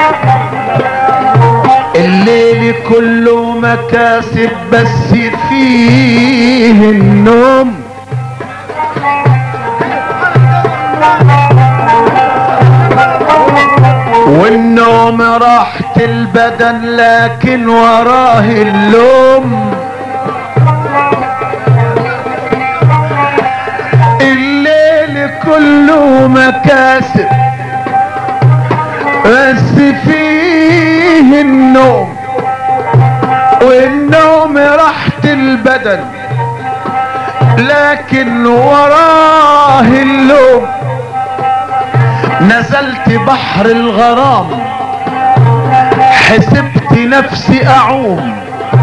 الليل كله مكاسب بس فيه النوم والنوم راحة البدن لكن وراه اللوم الليل كله مكاسب بس فيه النوم والنوم راحة البدن لكن وراه اللوم نزلت بحر الغرام حسبت نفسي اعوم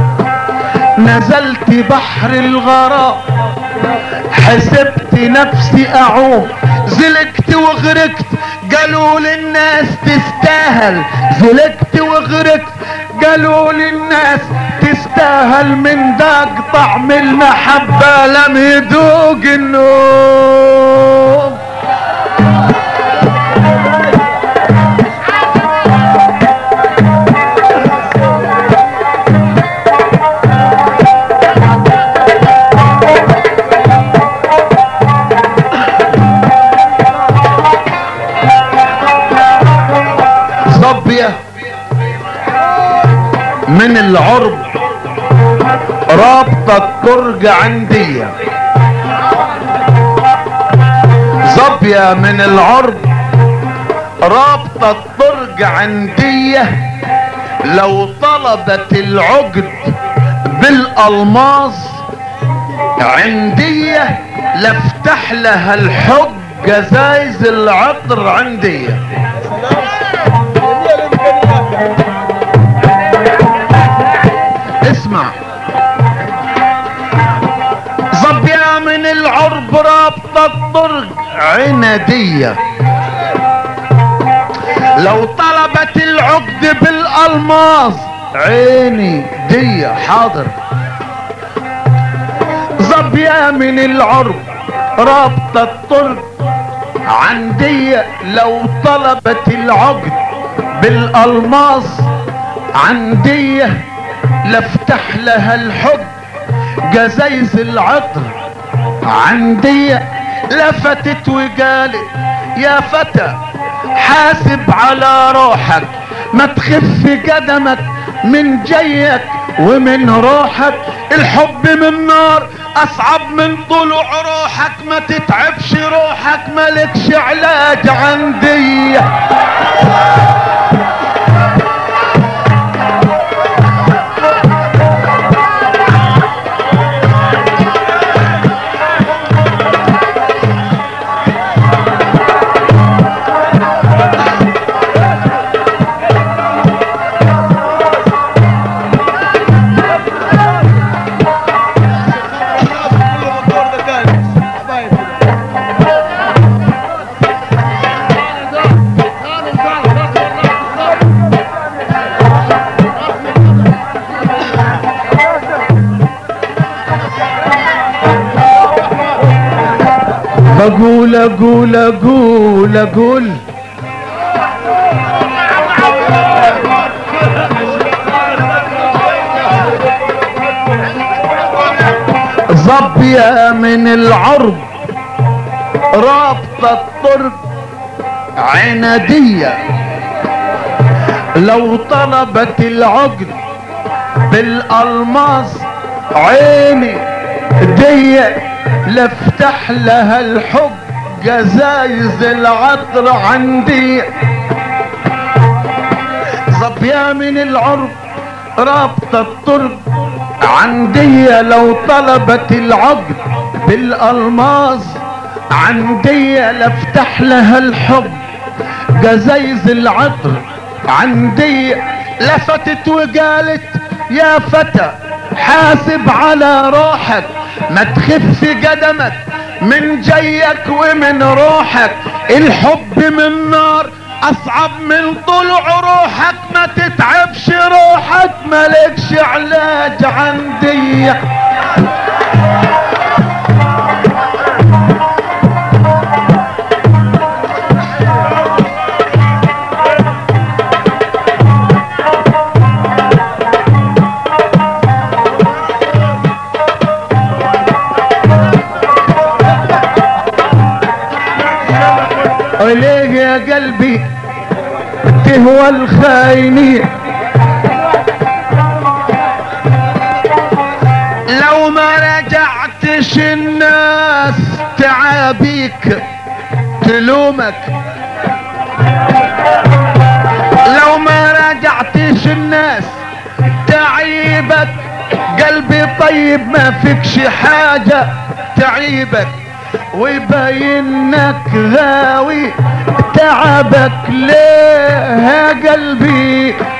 نزلت بحر الغرام حسبت نفسي اعوم زلقت وغرقت قالوا للناس تستاهل زلقت وغرقت قالوا للناس تستاهل من داق طعم المحبة لم يذوق النوم صبية من العرب رابطة الترج عندي صبية من العرب رابطة الترج عندي لو طلبت العقد بالالماس عندي لافتح لها الحب جزايز العطر عندي اسمع ظبيا من العرب رابطة الطرق عنادية لو طلبت العقد بالالماس عيني دي حاضر ظبيا من العرب رابطة الطرق عندي لو طلبت العقد بالالماس عندي لافتح لها الحب جزايز العطر عندي لفتت وقالت يا فتى حاسب على روحك ما تخف قدمك من جيك ومن روحك الحب من نار اصعب من طلوع روحك ما تتعبش روحك مالكش علاج عندي بقول اقول اقول اقول ظبية من العرب رابطة الطرق عنادية لو طلبت العقد بالالماس عيني دي لافتح لها الحب جزايز العطر عندي ظبيا من العرب رابطة الطرق عندي لو طلبت العقد بالالماس عندي لافتح لها الحب جزايز العطر عندي لفتت وقالت يا فتى حاسب على روحك ما تخف قدمك من جيك ومن روحك الحب من نار اصعب من طلوع روحك ما تتعبش روحك مالكش علاج عندي ليه يا قلبي تهوى الخاينين لو ما رجعتش الناس تعابيك تلومك لو ما رجعتش الناس تعيبك قلبي طيب ما فيكش حاجة تعيبك ويبينك غاوي تعبك ليه يا قلبي